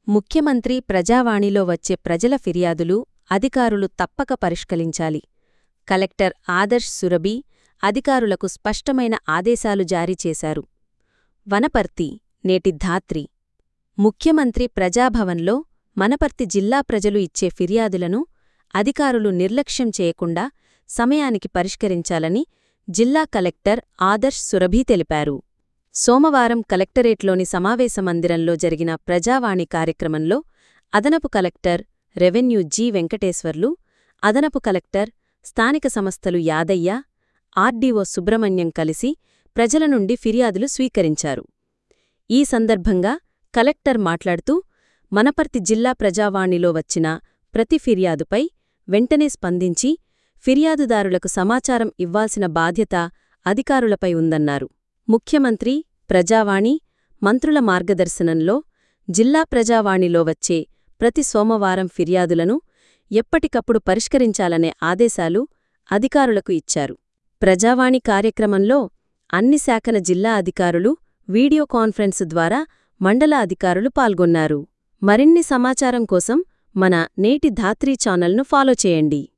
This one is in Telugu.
ముఖ్యమంత్రి ప్రజావాణిలో వచ్చే ప్రజల ఫిర్యాదులు అధికారులు తప్పక పరిష్కరించాలి కలెక్టర్ ఆదర్శ్ సురభి అధికారులకు స్పష్టమైన ఆదేశాలు జారీ చేశారు వనపర్తి నేటి ధాత్రి ముఖ్యమంత్రి ప్రజాభవన్లో మనపర్తి జిల్లా ప్రజలు ఇచ్చే ఫిర్యాదులను అధికారులు నిర్లక్ష్యం చేయకుండా సమయానికి పరిష్కరించాలని జిల్లా కలెక్టర్ ఆదర్శ్ సురభి తెలిపారు సోమవారం కలెక్టరేట్లోని సమావేశ మందిరంలో జరిగిన ప్రజావాణి కార్యక్రమంలో అదనపు కలెక్టర్ రెవెన్యూ జి వెంకటేశ్వర్లు అదనపు కలెక్టర్ స్థానిక సంస్థలు యాదయ్య ఆర్డీఓ సుబ్రహ్మణ్యం కలిసి ప్రజల నుండి ఫిర్యాదులు స్వీకరించారు ఈ సందర్భంగా కలెక్టర్ మాట్లాడుతూ మనపర్తి జిల్లా ప్రజావాణిలో వచ్చిన ప్రతి ఫిర్యాదుపై వెంటనే స్పందించి ఫిర్యాదుదారులకు సమాచారం ఇవ్వాల్సిన బాధ్యత అధికారులపై ఉందన్నారు ముఖ్యమంత్రి ప్రజావాణి మంత్రుల మార్గదర్శనంలో జిల్లా ప్రజావాణిలో వచ్చే ప్రతి సోమవారం ఫిర్యాదులను ఎప్పటికప్పుడు పరిష్కరించాలనే ఆదేశాలు అధికారులకు ఇచ్చారు ప్రజావాణి కార్యక్రమంలో అన్ని శాఖల జిల్లా అధికారులు వీడియో కాన్ఫరెన్స్ ద్వారా మండల అధికారులు పాల్గొన్నారు మరిన్ని సమాచారం కోసం మన నేటి ధాత్రీ ఛానల్ను ఫాలో చేయండి